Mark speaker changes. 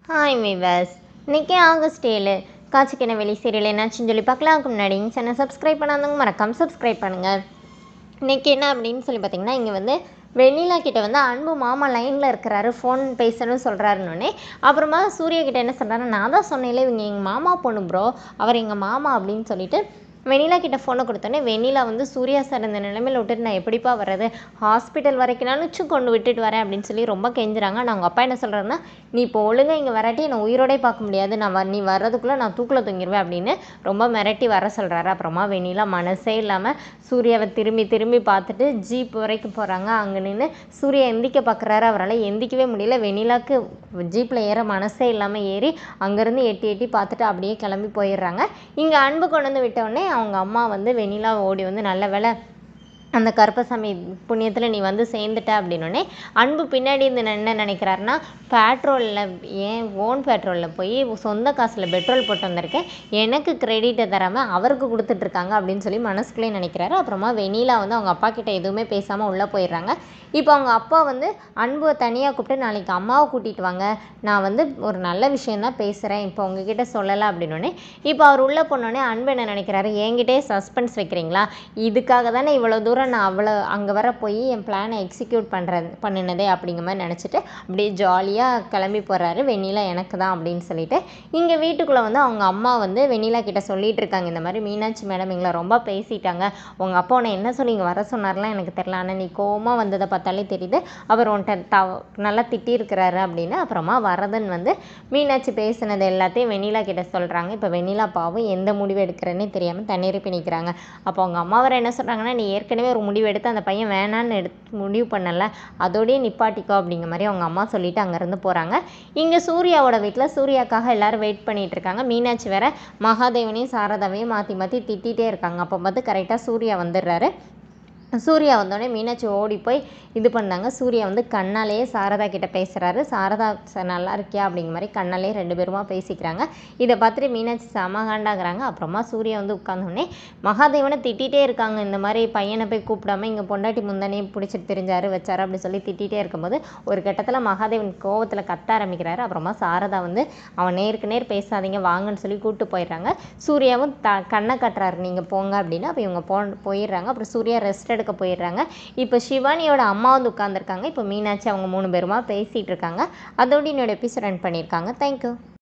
Speaker 1: hi விவஸ் இன்னைக்கு August ஏழு காட்சிக்கின வெளி சீரியல் என்னாச்சுன்னு சொல்லி பார்க்கலாம் அதுக்கு முன்னாடி சேனல் சப்ஸ்கிரைப் பண்ணாதவங்க மறக்காம சப்ஸ்கிரைப் பண்ணுங்கள் இன்னைக்கு என்ன அப்படின்னு சொல்லி பார்த்தீங்கன்னா இங்கே வந்து வெண்ணிலா கிட்ட வந்து அன்பு மாமா லைனில் இருக்கிறாரு ஃபோன் பேசணும்னு சொல்கிறாருன்னொன்னே அப்புறமா சூர்யா கிட்ட என்ன சொல்கிறாரு நான் தான் சொன்னேன்ல இவங்க எங்கள் மாமா பொண்ணு ப்ரோ அவர் எங்கள் மாமா அப்படின்னு சொல்லிட்டு வெண்ணிலா கிட்ட ஃபோனை கொடுத்தோன்னே வெண்ணிலா வந்து சூர்யா சார் இந்த நிலைமையில் விட்டுட்டு நான் எப்படிப்பா வர்றது ஹாஸ்பிட்டல் வரைக்கும்னாலும் கொண்டு விட்டுட்டு வரேன் அப்படின்னு சொல்லி ரொம்ப கெஞ்சுறாங்க நான் அவங்க அப்பா என்ன சொல்கிறாருன்னா நீ இப்போ ஒழுங்கா இங்கே வராட்டி என்னை உயிரோடே பார்க்க முடியாது நான் வ நீ வர்றதுக்குள்ளே நான் தூக்கில் தூங்கிடுவேன் அப்படின்னு ரொம்ப மிரட்டி வர சொல்கிறாரு அப்புறமா வெண்ணிலா மனசே இல்லாமல் சூர்யாவை திரும்பி திரும்பி பார்த்துட்டு ஜீப் வரைக்கும் போகிறாங்க அங்கே நின்று சூர்யா எந்திக்க பார்க்குறாரு அவரால் எந்திக்கவே முடியல வெண்ணிலாக்கு ஜீப்பில் ஏற மனசே இல்லாமல் ஏறி அங்கேருந்து எட்டி எட்டி பார்த்துட்டு அப்படியே கிளம்பி போயிடுறாங்க இங்கே அன்பு கொண்டு வந்து விட்டோடனே அவங்க அம்மா வந்து வெண்ணிலா ஓடி வந்து நல்ல வேளை அந்த கருப்பசாமி புண்ணியத்தில் நீ வந்து சேர்ந்துட்ட அப்படின்னோடனே அன்பு பின்னாடி இருந்து என்ன நினைக்கிறாருன்னா பேட்ரோலில் ஏன் ஓன் பேட்ரோலில் போய் சொந்த காசில் பெட்ரோல் போட்டு வந்திருக்கேன் எனக்கு கிரெடிட்டை தராமல் அவருக்கு கொடுத்துட்ருக்காங்க அப்படின்னு சொல்லி மனசுக்குள்ளே நினைக்கிறாரு அப்புறமா வெண்ணிலா வந்து அவங்க அப்பா கிட்ட எதுவுமே பேசாமல் உள்ளே போயிடுறாங்க இப்போ அவங்க அப்பா வந்து அன்புவை தனியாக கூப்பிட்டு நாளைக்கு அம்மாவை கூட்டிகிட்டு வாங்க நான் வந்து ஒரு நல்ல விஷயந்தான் பேசுகிறேன் இப்போ உங்ககிட்ட சொல்லலை அப்படின்னோடனே இப்போ அவர் உள்ளே போனோடனே அன்பு என்ன நினைக்கிறாரு என்கிட்டே சஸ்பென்ஸ் வைக்கிறீங்களா இதுக்காக தானே இவ்வளோ தூரம் நான் அவ்வளோ அங்கே வர போய் என் பிளானை எக்ஸிக்யூட் பண்ணுறது பண்ணினதே அப்படிங்கிற மாதிரி நினச்சிட்டு அப்படியே ஜாலியாக கிளம்பி போகிறாரு வெண்ணிலா எனக்கு தான் அப்படின்னு சொல்லிட்டு இங்கே வீட்டுக்குள்ளே வந்து அவங்க அம்மா வந்து வெண்ணிலா கிட்ட சொல்லிட்டு இருக்காங்க இந்த மாதிரி மீனாட்சி மேடம் எங்களை ரொம்ப பேசிட்டாங்க உங்கள் அப்பா உன்னை என்ன சொல்லி இங்கே வர சொன்னார்லாம் எனக்கு தெரியல ஆனால் நீ கோவமாக வந்ததை பார்த்தாலே தெரியுது அவர் உன்கிட்ட தவ நல்லா திட்டியிருக்கிறாரு அப்படின்னு அப்புறமா வரதன் வந்து மீனாட்சி பேசினது எல்லாத்தையும் வெண்ணிலா கிட்ட சொல்கிறாங்க இப்போ வெண்ணிலா பாவம் எந்த முடிவு எடுக்கிறேன்னே தெரியாமல் தண்ணீர் நிற்கிறாங்க அப்போ அவங்க அம்மா வர என்ன சொல்கிறாங்கன்னா நீ ஏற்கனவே ஒரு முடிவு எடுத்து அந்த பையன் வேணான்னு எடுத்து முடிவு பண்ணல அதோடய நிப்பாட்டிக்கோ அப்படிங்கிற மாதிரி அவங்க அம்மா சொல்லிட்டு அங்கேருந்து போகிறாங்க இங்கே சூர்யாவோட வீட்டில் சூர்யாக்காக எல்லாரும் வெயிட் பண்ணிட்டு இருக்காங்க மீனாட்சி வேற மகாதேவனையும் சாரதாவையும் மாற்றி மாற்றி திட்டிகிட்டே இருக்காங்க அப்போ பார்த்து கரெக்டாக சூர்யா வந்துடுறாரு சூர்யா வந்தோடனே மீனாட்சி ஓடி போய் இது பண்ணாங்க சூர்யா வந்து கண்ணாலேயே சாரதா கிட்ட பேசுகிறாரு சாரதா "ச- நல்லா இருக்கியா அப்படிங்கிற மாதிரி கண்ணாலே ரெண்டு பேருமா பேசிக்கிறாங்க இதை பார்த்துட்டு மீனாட்சி சமகாண்டாகிறாங்க அப்புறமா சூர்யா வந்து உட்காந்தோடனே மகாதேவனை திட்டிகிட்டே இருக்காங்க இந்த மாதிரி பையனை போய் கூப்பிடாம இங்கே பொண்டாட்டி முந்தானே பிடிச்சிட்டு தெரிஞ்சாரு வச்சாரு அப்படி சொல்லி திட்டிகிட்டே இருக்கும்போது ஒரு கட்டத்தில் மகாதேவன் கோவத்தில் கத்த ஆரம்பிக்கிறாரு அப்புறமா சாரதா வந்து அவன் நேருக்கு நேர் பேசாதீங்க வாங்கன்னு சொல்லி கூப்பிட்டு போயிடுறாங்க சூர்யாவும் த கண்ணை கட்டுறாரு நீங்கள் போங்க அப்படின்னு அப்போ இவங்க போ போயிடுறாங்க அப்புறம் சூர்யா ரெஸ்ட் எடுக்க போயிடுறாங்க இப்போ சிவானியோட அம்மா வந்து உட்காந்துருக்காங்க இப்போ மீனாட்சி அவங்க மூணு பேருமா பேசிகிட்டு இருக்காங்க அதோடு என்னோட எபிசோட் ரன் பண்ணியிருக்காங்க தேங்க்யூ